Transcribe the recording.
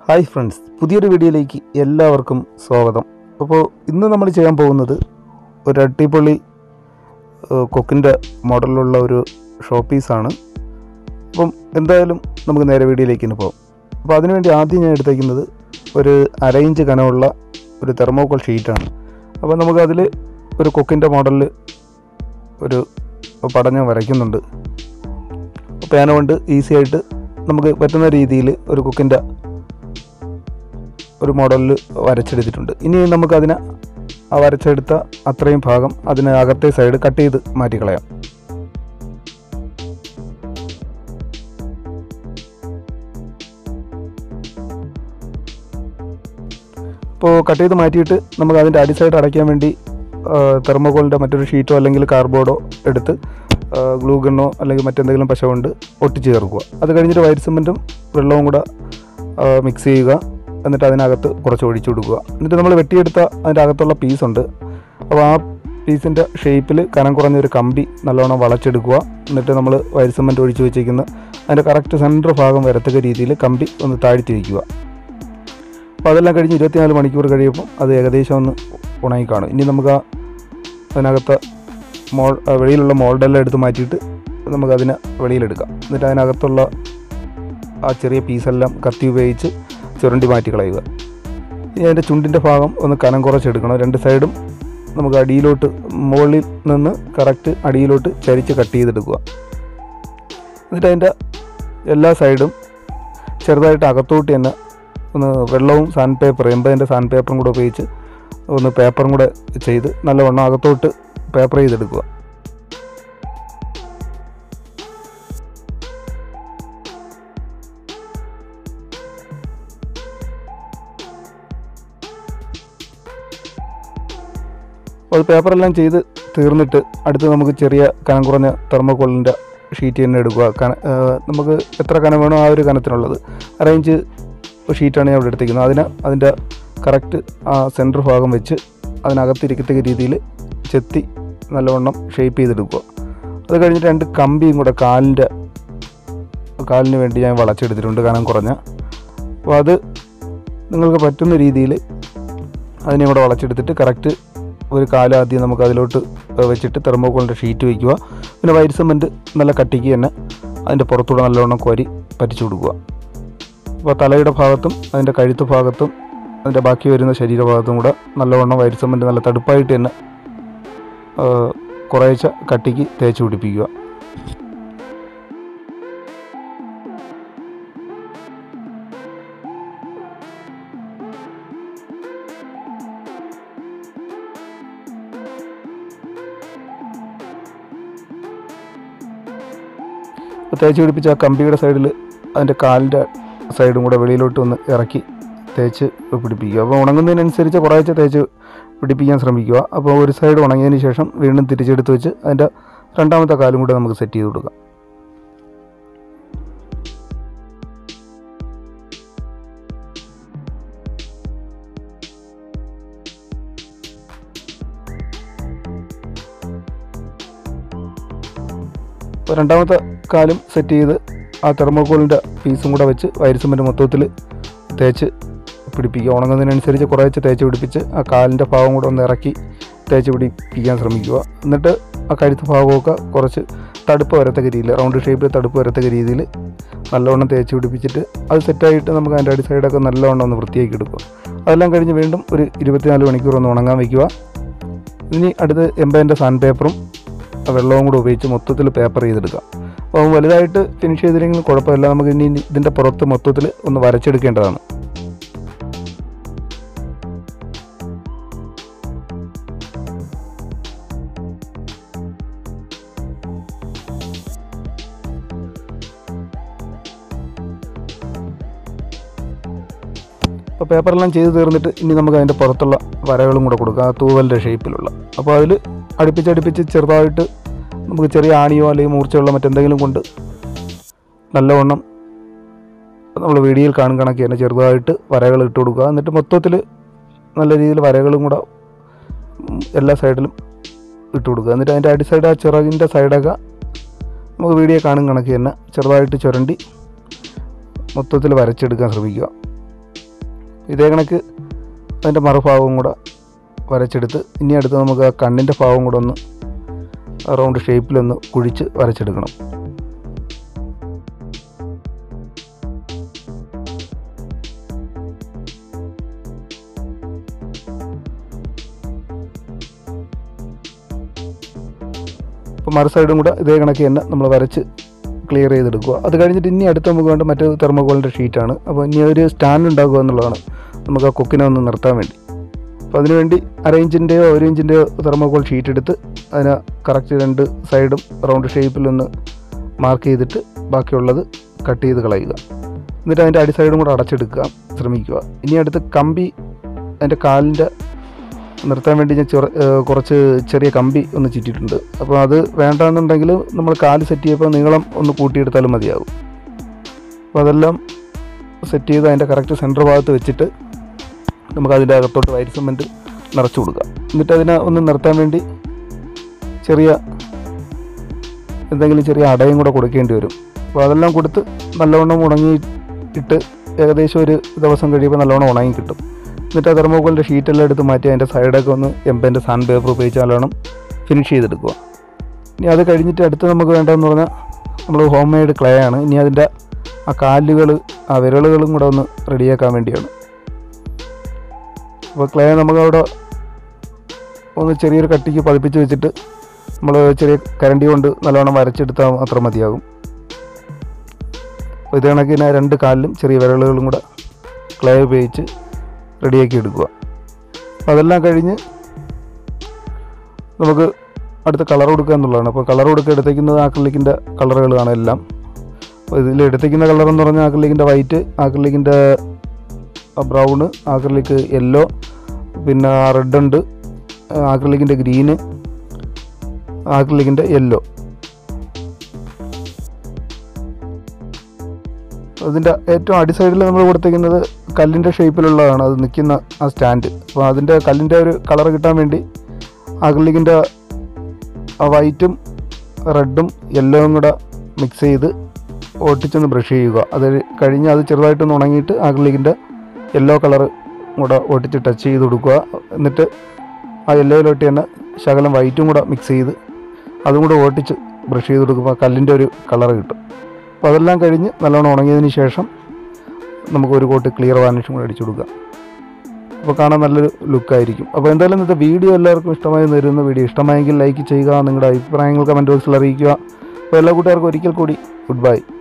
hi friends പുതിയൊരു വീഡിയോയിലേക്ക് എല്ലാവർക്കും സ്വാഗതം അപ്പോൾ ഇന്ന് നമ്മൾ ചെയ്യാൻ പോകുന്നത് ഒരു അടിപൊളി ഏഹ്, കൊക്കിൻ്റെ മോഡലിലുള്ള ഒരു ഷോ പീസാണ് അപ്പം എന്തായാലും നമുക്ക് നേരെ വീഡിയോയിലേക്ക് തന്നെ പോകാം അപ്പോൾ അതിനുവേണ്ടി ആദ്യം ഞാൻ എടുത്തേക്കുന്നത് ഒരു അര ഇഞ്ച് കനമുള്ള ഒരു തെർമോക്കോൾ ഷീറ്റാണ് അപ്പോൾ നമുക്കതിൽ ഒരു കൊക്കിൻ്റെ മോഡലിൽ ഒരു പടം ഞാൻ വരയ്ക്കുന്നുണ്ട് പേന കൊണ്ട് ഈസി ആയിട്ട് നമുക്ക് പറ്റുന്ന രീതിയിൽ ഒരു കുക്കിൻ്റെ ഒരു മോഡലിൽ വരച്ചെടുത്തിട്ടുണ്ട് ഇനി നമുക്കതിനെ ആ വരച്ചെടുത്ത അത്രയും ഭാഗം അതിന് അകത്തെ സൈഡ് കട്ട് ചെയ്ത് മാറ്റിക്കളയാം ഇപ്പോൾ കട്ട് ചെയ്ത് മാറ്റിയിട്ട് നമുക്ക് അതിൻ്റെ അടി സൈഡ് അടയ്ക്കാൻ വേണ്ടി തെർമോകോളിൻ്റെ മറ്റൊരു ഷീറ്റോ അല്ലെങ്കിൽ കാർബോർഡോ എടുത്ത് ഗ്ലൂ ഗണ്ണോ അല്ലെങ്കിൽ മറ്റെന്തെങ്കിലും പശ കൊണ്ട് ഒട്ടിച്ച് ചേർക്കുക അത് കഴിഞ്ഞിട്ട് വൈറ്റ് സിമെൻറ്റും വെള്ളവും കൂടെ മിക്സ് ചെയ്യുക എന്നിട്ട് അതിനകത്ത് കുറച്ച് ഒഴിച്ചു കൊടുക്കുക എന്നിട്ട് നമ്മൾ വെട്ടിയെടുത്ത അതിൻ്റെ അകത്തുള്ള പീസുണ്ട് അപ്പോൾ ആ പീസിൻ്റെ ഷേപ്പിൽ കനം കുറഞ്ഞ ഒരു കമ്പി നല്ലോണം വളച്ചെടുക്കുക എന്നിട്ട് നമ്മൾ വൈറ്റ് സിമെൻറ്റ് ഒഴിച്ച് വെച്ചിരിക്കുന്ന അതിൻ്റെ കറക്റ്റ് സെൻറ്റർ ഭാഗം വരത്തക്ക രീതിയിൽ കമ്പി ഒന്ന് താഴ്ത്തി വയ്ക്കുക അപ്പോൾ അതെല്ലാം കഴിഞ്ഞ് ഇരുപത്തിനാല് മണിക്കൂർ കഴിയുമ്പോൾ അത് ഏകദേശം ഒന്ന് ഉണങ്ങി കാണും ഇനി നമുക്ക് ആ അതിനകത്ത് മോൾ ആ വെളിയിലുള്ള മോൾഡെല്ലാം എടുത്ത് മാറ്റിയിട്ട് നമുക്ക് അതിനെ വെളിയിലെടുക്കാം എന്നിട്ട് അതിനകത്തുള്ള ആ ചെറിയ പീസെല്ലാം കത്തി ഉപയോഗിച്ച് ചുരണ്ടി മാറ്റി കളയുക ഇനി അതിൻ്റെ ചുണ്ടിൻ്റെ ഭാഗം ഒന്ന് കനം കുറച്ചെടുക്കണം രണ്ട് സൈഡും നമുക്ക് അടിയിലോട്ട് മുകളിൽ നിന്ന് കറക്റ്റ് അടിയിലോട്ട് ചരിച്ച് കട്ട് ചെയ്തെടുക്കുക എന്നിട്ട് അതിൻ്റെ എല്ലാ സൈഡും ചെറുതായിട്ട് അകത്തോട്ട് തന്നെ ഒന്ന് വെള്ളവും സാൻഡ് പേപ്പർ എൺപതിൻ്റെ സാൻഡ് പേപ്പറും കൂടെ ഉപയോഗിച്ച് ഒന്ന് പേപ്പറും കൂടെ ചെയ്ത് നല്ലവണ്ണം അകത്തോട്ട് പേപ്പർ ചെയ്തെടുക്കുക അപ്പോൾ അത് പേപ്പറെല്ലാം ചെയ്ത് തീർന്നിട്ട് അടുത്ത് നമുക്ക് ചെറിയ കനം കുറഞ്ഞ തെർമോക്കോളിൻ്റെ ഷീറ്റ് തന്നെ എടുക്കുക കന ആ, നമുക്ക് എത്ര കനം വേണോ ആ ഒരു കനത്തിനുള്ളത് അറേഞ്ച് ഷീറ്റാണ് ഞാൻ ഇവിടെ എടുത്തിരിക്കുന്നത് അതിന് അതിൻ്റെ കറക്റ്റ് ആ സെൻറ്റർ ഭാഗം വെച്ച് അതിനകത്തിരിക്കത്തക്ക രീതിയിൽ ചെത്തി നല്ലവണ്ണം ഷേപ്പ് ചെയ്തെടുക്കുക അത് കഴിഞ്ഞിട്ട് രണ്ട് കമ്പിയും കൂടെ കാലിൻ്റെ കാലിന് വേണ്ടി ഞാൻ വളച്ചെടുത്തിട്ടുണ്ട് കനം കുറഞ്ഞ അപ്പോൾ അത് നിങ്ങൾക്ക് പറ്റുന്ന രീതിയിൽ അതിനെ കൂടെ വളച്ചെടുത്തിട്ട് കറക്റ്റ് ഒരു കാലം ആദ്യം നമുക്ക് അതിലോട്ട് വെച്ചിട്ട് തെർമോക്കോളിൻ്റെ ഷീറ്റ് വയ്ക്കുക പിന്നെ വൈറ്റ് സിമെൻറ്റ് നല്ല കട്ടിക്ക് തന്നെ അതിൻ്റെ പുറത്തൂടെ നല്ലവണ്ണം കോരി പറ്റിച്ചു കൊടുക്കുക അപ്പോൾ തലയുടെ ഭാഗത്തും അതിൻ്റെ കഴുത്ത് ഭാഗത്തും അതിൻ്റെ ബാക്കി വരുന്ന ശരീരഭാഗത്തും കൂടെ നല്ലവണ്ണം വൈറ്റ് സിമെൻറ്റ് നല്ല തടുപ്പായിട്ട് തന്നെ ആ, കുറേശ്ശെ കട്ടിക്ക് തേച്ച് പിടിപ്പിക്കുക അപ്പോൾ തേച്ച് പിടിപ്പിച്ച ആ കമ്പിയുടെ സൈഡിൽ അതിൻ്റെ കാലിൻ്റെ സൈഡും കൂടെ വെളിയിലോട്ട് ഒന്ന് ഇറക്കി തേച്ച് പിടിപ്പിക്കുക അപ്പോൾ ഉണങ്ങുന്നതിനനുസരിച്ച് കുറേശ്ശെ തേച്ച് പിടിപ്പിക്കാൻ ശ്രമിക്കുക അപ്പോൾ ഒരു സൈഡ് ഉണങ്ങിയതിന് ശേഷം വീണ്ടും തിരിച്ചെടുത്ത് വെച്ച് അതിൻ്റെ രണ്ടാമത്തെ കാലും കൂടെ നമുക്ക് സെറ്റ് ചെയ്ത് കൊടുക്കാം അപ്പോൾ രണ്ടാമത്തെ കാലും സെറ്റ് ചെയ്ത് ആ തെർമോക്കോളിൻ്റെ പീസും കൂടെ വെച്ച് വൈറ്റ് സിമെൻറ്റ് മൊത്തത്തിൽ തേച്ച് പിടിപ്പിക്കുക ഉണങ്ങുന്നതിനനുസരിച്ച് കുറേശ്ശെ തേച്ച് പിടിപ്പിച്ച് ആ കാലിൻ്റെ ഭാഗം കൂടെ ഒന്ന് ഇറക്കി തേച്ച് പിടിപ്പിക്കാൻ ശ്രമിക്കുക എന്നിട്ട് ആ കഴുത്ത് ഭാഗമൊക്കെ കുറച്ച് തടുപ്പ് വരത്തക്ക രീതിയിൽ റൗണ്ട് ഷേപ്പിൽ തടുപ്പ് വരത്തക്ക രീതിയിൽ നല്ലവണ്ണം തേച്ച് പിടിപ്പിച്ചിട്ട് അത് സെറ്റായിട്ട് നമുക്ക് അതിൻ്റെ അടി സൈഡൊക്കെ നല്ലവണ്ണം ഒന്ന് വൃത്തിയാക്കി എടുക്കുക അതെല്ലാം കഴിഞ്ഞ് വീണ്ടും ഒരു ഇരുപത്തിനാല് മണിക്കൂർ ഒന്ന് ഉണങ്ങാൻ വയ്ക്കുക ഇനി അടുത്ത് എൺപതിൻ്റെ സാൻഡ് പേപ്പറും വെള്ളവും കൂടെ ഉപയോഗിച്ച് മൊത്തത്തിൽ പേപ്പർ ചെയ്തെടുക്കുക അപ്പോൾ വലുതായിട്ട് ഫിനിഷ് ചെയ്തില്ലെങ്കിലും കുഴപ്പമില്ല നമുക്ക് ഇനി ഇതിൻ്റെ പുറത്ത് മൊത്തത്തിൽ ഒന്ന് വരച്ചെടുക്കേണ്ടതാണ് അപ്പോൾ പേപ്പറെല്ലാം ചെയ്ത് തീർന്നിട്ട് ഇനി നമുക്ക് അതിൻ്റെ പുറത്തുള്ള വരകളും കൂടെ കൊടുക്കുക ആ തൂവലിൻ്റെ ഷേപ്പിലുള്ള അപ്പോൾ അതിൽ അടുപ്പിച്ചടുപ്പിച്ച് ചെറുതായിട്ട് നമുക്ക് ചെറിയ ആണിയോ അല്ലെങ്കിൽ മൂർച്ചയുള്ള മറ്റെന്തെങ്കിലും കൊണ്ട് നല്ലവണ്ണം നമ്മൾ വീഡിയോയിൽ കാണും കണക്ക് തന്നെ ചെറുതായിട്ട് വരകൾ ഇട്ട് കൊടുക്കുക എന്നിട്ട് മൊത്തത്തിൽ നല്ല രീതിയിൽ വരകളും കൂടെ ഉം, എല്ലാ സൈഡിലും ഇട്ട് കൊടുക്കുക എന്നിട്ട് അതിൻ്റെ അടി സൈഡ് ആ ചിറകിൻ്റെ സൈഡൊക്കെ നമുക്ക് വീഡിയോ കാണും കണക്ക് തന്നെ ചെറുതായിട്ട് ചുരണ്ടി മൊത്തത്തിൽ വരച്ചെടുക്കാൻ ശ്രമിക്കുക ഇതേ കണക്ക് അതിൻ്റെ മറുഭാഗവും കൂടെ വരച്ചെടുത്ത് ഇനി അടുത്ത് നമുക്ക് ആ കണ്ണിൻ്റെ ഭാഗം കൂടെ ഒന്ന് റൗണ്ട് ഷേപ്പിലൊന്ന് കുഴിച്ച് വരച്ചെടുക്കണം അപ്പോൾ മറു സൈഡും കൂടെ ഇതേ കണക്ക് തന്നെ നമ്മൾ വരച്ച് ക്ലിയർ ചെയ്തെടുക്കുക അത് കഴിഞ്ഞിട്ട് ഇനി അടുത്ത് നമുക്ക് വേണ്ട മറ്റേ തെർമോകോളിൻ്റെ ഷീറ്റാണ് അപ്പോൾ ഇനി ഒരു സ്റ്റാൻഡ് ഉണ്ടാക്കുക എന്നുള്ളതാണ് നമുക്ക് ആ കൊക്കിനെ ഒന്ന് നിർത്താൻ വേണ്ടി അപ്പോൾ അതിനുവേണ്ടി അര ഇഞ്ചിൻ്റെയോ ഒരു ഇഞ്ചിൻ്റെയോ തെർമോകോൾ ഷീറ്റ് എടുത്ത് അതിന് കറക്റ്റ് രണ്ട് സൈഡും റൗണ്ട് ഷേപ്പിലൊന്ന് മാർക്ക് ചെയ്തിട്ട് ബാക്കിയുള്ളത് കട്ട് ചെയ്ത് കളയുക എന്നിട്ട് അതിൻ്റെ അടി സൈഡും കൂടെ അടച്ചെടുക്കുക ശ്രമിക്കുക ഇനി അടുത്ത് കമ്പി അതിൻ്റെ കാലിൻ്റെ നിർത്താൻ വേണ്ടി ഞാൻ ചെറു ഏഹ് കുറച്ച് ചെറിയ കമ്പി ഒന്ന് ചുറ്റിയിട്ടുണ്ട് അപ്പോൾ അത് വേണ്ടാന്നുണ്ടെങ്കിൽ നമ്മൾ കാല് സെറ്റ് ചെയ്യുമ്പോൾ നീളം ഒന്ന് കൂട്ടിയെടുത്താലും മതിയാകും അപ്പോൾ അതെല്ലാം സെറ്റ് ചെയ്ത് അതിൻ്റെ കറക്റ്റ് സെൻറ്റർ ഭാഗത്ത് വെച്ചിട്ട് നമുക്ക് അതിൻ്റെ അകത്തോട്ട് വൈറ്റ് സിമെൻറ്റ് നിറച്ച് കൊടുക്കാം എന്നിട്ട് അതിനെ ഒന്ന് നിർത്താൻ വേണ്ടി ചെറിയ എന്തെങ്കിലും ചെറിയ അടയും കൂടെ കൊടുക്കേണ്ടി വരും അപ്പോൾ അതെല്ലാം കൊടുത്ത് നല്ലവണ്ണം ഉണങ്ങിയിട്ട് ഏകദേശം ഒരു ദിവസം കഴിയുമ്പോൾ നല്ലവണ്ണം ഉണങ്ങി കിട്ടും എന്നിട്ട് ആ തെർമോക്കോളിൻ്റെ ഷീറ്റെല്ലാം എടുത്ത് മാറ്റി അതിൻ്റെ സൈഡൊക്കെ ഒന്ന് എംപൻ്റെ സാൻഡ് പേപ്പർ ഉപയോഗിച്ച് നല്ലോണം ഫിനിഷ് ചെയ്തെടുക്കുക ഇനി അത് കഴിഞ്ഞിട്ട് അടുത്ത് നമുക്ക് വേണ്ടതെന്ന് പറഞ്ഞാൽ നമ്മൾ ഹോം മെയ്ഡ് ക്ലേ ആണ് ഇനി അതിൻ്റെ ആ കാലുകൾ ആ വിരലുകളും കൂടെ ഒന്ന് റെഡിയാക്കാൻ വേണ്ടിയാണ് അപ്പോൾ ക്ലേ നമുക്കവിടെ ഒന്ന് ചെറിയൊരു കട്ടിക്ക് പതിപ്പിച്ച് വെച്ചിട്ട് നമ്മൾ ചെറിയ കരണ്ടി കൊണ്ട് നല്ലോണം വരച്ചെടുത്താൽ മാത്രം മതിയാകും അപ്പോൾ ഇത് കണക്കിന് രണ്ട് കാലിലും ചെറിയ വിരലുകളും കൂടെ ക്ലേ ഉപയോഗിച്ച് റെഡിയാക്കി എടുക്കുക അപ്പോൾ അതെല്ലാം കഴിഞ്ഞ് നമുക്ക് അടുത്ത കളർ കൊടുക്കുക എന്നുള്ളതാണ് അപ്പോൾ കളർ കൊടുക്കുക എടുത്തേക്കുന്നത് ആക്രിലിക്കിൻ്റെ കളറുകളാണ് എല്ലാം അപ്പോൾ ഇതിൽ എടുത്തേക്കുന്ന കളർ എന്ന് പറഞ്ഞാൽ ആക്രിലിക്കിൻ്റെ വൈറ്റ് ആക്രിലിക്കിൻ്റെ ബ്രൗണ് ആക്രിലിക്ക് യെല്ലോ പിന്നെ റെഡ് ഉണ്ട് ആക്രിലിക്കിൻ്റെ ഗ്രീന് ആക്രിലിക്കിൻ്റെ യെല്ലോ അതിൻ്റെ ഏറ്റവും അടി സൈഡിൽ നമ്മൾ കൊടുത്തിരിക്കുന്നത് കല്ലിൻ്റെ ഷേപ്പിലുള്ളതാണ് അത് നിൽക്കുന്ന ആ സ്റ്റാൻഡ് അപ്പോൾ അതിൻ്റെ കല്ലിൻ്റെ ഒരു കളർ കിട്ടാൻ വേണ്ടി അക്രിലിക്കിൻ്റെ ആ വൈറ്റും റെഡും യെല്ലോയും കൂടെ മിക്സ് ചെയ്ത് ഒട്ടിച്ചൊന്ന് ബ്രഷ് ചെയ്യുക അത് കഴിഞ്ഞ് അത് ചെറുതായിട്ടൊന്ന് ഉണങ്ങിയിട്ട് അക്രിലിക്കിൻ്റെ യെല്ലോ കളർ കൂടെ ഒട്ടിച്ച് ടച്ച് ചെയ്ത് കൊടുക്കുക എന്നിട്ട് ആ യെല്ലോയിലോട്ട് തന്നെ ശകലം വൈറ്റും കൂടെ മിക്സ് ചെയ്ത് അതും കൂടെ ഓട്ടിച്ച് ബ്രഷ് ചെയ്ത് കൊടുക്കുമ്പോൾ കല്ലിൻ്റെ ഒരു കളർ കിട്ടും അപ്പോൾ അതെല്ലാം കഴിഞ്ഞ് നല്ലോണം ഉണങ്ങിയതിന് ശേഷം നമുക്ക് ഒരു കോട്ട് ക്ലിയർ വാർണിഷും കൂടെ അടിച്ചു കൊടുക്കാം അപ്പോൾ കാണാൻ നല്ലൊരു ലുക്കായിരിക്കും അപ്പോൾ എന്തായാലും ഇന്നത്തെ വീഡിയോ എല്ലാവർക്കും ഇഷ്ടമായി തരുന്ന വീഡിയോ ഇഷ്ടമായെങ്കിൽ ലൈക്ക് ചെയ്യുക നിങ്ങളുടെ അഭിപ്രായങ്ങൾ കമൻറ്റ് ബോക്സിൽ അറിയിക്കുക അപ്പോൾ എല്ലാ കൂട്ടുകാർക്കും ഒരിക്കൽ കൂടി ഗുഡ് ബൈ